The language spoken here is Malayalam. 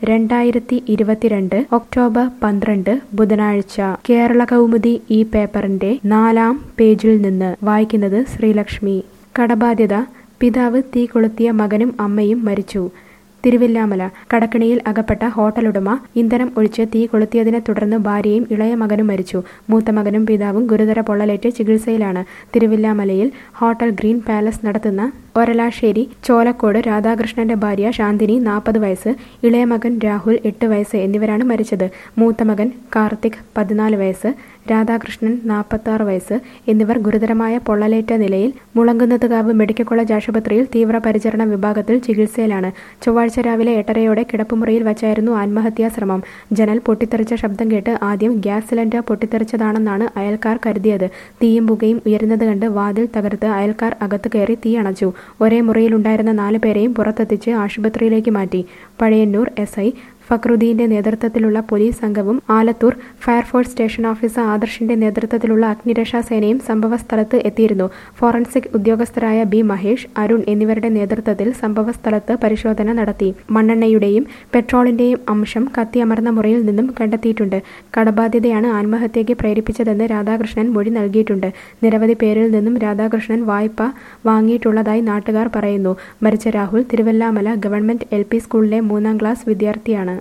രണ്ടായിരത്തി ഇരുപത്തിരണ്ട് ഒക്ടോബർ പന്ത്രണ്ട് ബുധനാഴ്ച കേരള കൗമുദി ഈ പേപ്പറിന്റെ നാലാം പേജിൽ നിന്ന് വായിക്കുന്നത് ശ്രീലക്ഷ്മി കടബാധ്യത പിതാവ് തീ കൊളുത്തിയ മകനും അമ്മയും മരിച്ചു തിരുവില്ലാമല കടക്കിണിയിൽ അകപ്പെട്ട ഹോട്ടലുടമ ഇന്ധനം ഒഴിച്ച് തീ കൊളുത്തിയതിനെ തുടർന്ന് ഭാര്യയും ഇളയ മകനും മരിച്ചു മൂത്ത മകനും പിതാവും ഗുരുതര പൊള്ളലേറ്റ് ചികിത്സയിലാണ് തിരുവില്ലാമലയിൽ ഹോട്ടൽ ഗ്രീൻ പാലസ് നടത്തുന്ന ഒരലാശ്ശേരി ചോലക്കോട് രാധാകൃഷ്ണന്റെ ഭാര്യ ശാന്തിനി നാൽപ്പത് വയസ്സ് ഇളയ മകൻ രാഹുൽ എട്ട് വയസ്സ് എന്നിവരാണ് മരിച്ചത് മൂത്ത മകൻ കാർത്തിക് പതിനാല് വയസ്സ് രാധാകൃഷ്ണൻ നാൽപ്പത്തി വയസ്സ് എന്നിവർ ഗുരുതരമായ പൊള്ളലേറ്റ നിലയിൽ മുളങ്കുന്നത്തുകാവ് മെഡിക്കൽ കോളേജ് ആശുപത്രിയിൽ തീവ്രപരിചരണ വിഭാഗത്തിൽ ചികിത്സയിലാണ് ചൊവ്വാഴ്ച രാവിലെ എട്ടരയോടെ കിടപ്പുമുറിയിൽ വച്ചായിരുന്നു ആത്മഹത്യാ ശ്രമം ജനൽ പൊട്ടിത്തെറിച്ച ശബ്ദം കേട്ട് ആദ്യം ഗ്യാസ് സിലിണ്ടർ പൊട്ടിത്തെറിച്ചതാണെന്നാണ് അയൽക്കാർ കരുതിയത് തീയും പുകയും ഉയരുന്നത് കണ്ട് വാതിൽ തകർത്ത് അയൽക്കാർ അകത്ത് കയറി തീ അണച്ചു ഒരേ മുറിയിലുണ്ടായിരുന്ന നാല് പേരെയും പുറത്തെത്തിച്ച് ആശുപത്രിയിലേക്ക് മാറ്റി പഴയന്നൂർ എസ് ഐ ഫക്രുദ്ദീന്റെ നേതൃത്വത്തിലുള്ള പോലീസ് സംഘവും ആലത്തൂർ ഫയർഫോഴ്സ് സ്റ്റേഷൻ ഓഫീസർ ആദർശിന്റെ നേതൃത്വത്തിലുള്ള അഗ്നിരക്ഷാ സേനയും സംഭവ സ്ഥലത്ത് എത്തിയിരുന്നു ഫോറൻസിക് ഉദ്യോഗസ്ഥരായ ബി മഹേഷ് അരുൺ എന്നിവരുടെ നേതൃത്വത്തിൽ സംഭവ സ്ഥലത്ത് പരിശോധന നടത്തി മണ്ണെണ്ണയുടെയും പെട്രോളിന്റെയും അംശം കത്തിയമർന്ന മുറിയിൽ നിന്നും കണ്ടെത്തിയിട്ടുണ്ട് കടബാധ്യതയാണ് ആത്മഹത്യയ്ക്ക് പ്രേരിപ്പിച്ചതെന്ന് രാധാകൃഷ്ണൻ മൊഴി നൽകിയിട്ടുണ്ട് നിരവധി പേരിൽ നിന്നും രാധാകൃഷ്ണൻ വായ്പ വാങ്ങിയിട്ടുള്ളതായി നാട്ടുകാർ പറയുന്നു മരിച്ച രാഹുൽ തിരുവല്ലാമല ഗവൺമെന്റ് എൽ സ്കൂളിലെ മൂന്നാം ക്ലാസ് വിദ്യാർത്ഥിയാണ്